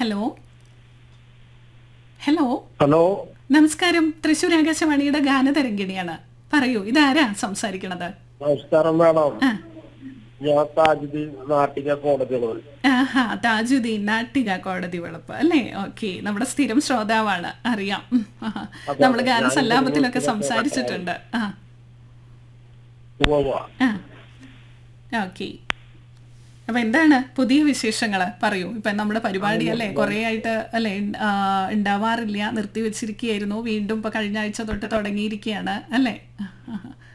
Hello hello hello നമസ്കാരം തൃശ്ശൂർ ആകാശവാണിയുടെ ഗാനതരംഗിണിയാണ് പറയൂ ഇതാരാ സംസാരിക്കണത് നമസ്കാരം മാഡം ആ ഞാൻ താജുദ്ദീൻ നാട്ടിക കോടതികൾ ആഹാ താജുദ്ദീൻ നാട്ടിക കോടതി വെളുപ്പ് അല്ലേ ഓക്കെ നമ്മുടെ സ്ഥിരം ശ്രോതാവാണ് അറിയാം ഉം, ആഹാ. നമ്മള് ഗാനസല്ലാപത്തിലൊക്കെ സംസാരിച്ചിട്ടുണ്ട് ആ ആ ഓക്കെ അപ്പൊ എന്താണ് പുതിയ വിശേഷങ്ങള് പറയൂ ഇപ്പൊ നമ്മുടെ പരിപാടി അല്ലേ കുറെ ആയിട്ട് അല്ലെ ഉണ്ടാവാറില്ല നിർത്തി വെച്ചിരിക്കുകയായിരുന്നു വീണ്ടും ഇപ്പൊ കഴിഞ്ഞ ആഴ്ച തൊട്ട് തുടങ്ങിയിരിക്കുകയാണ് അല്ലേ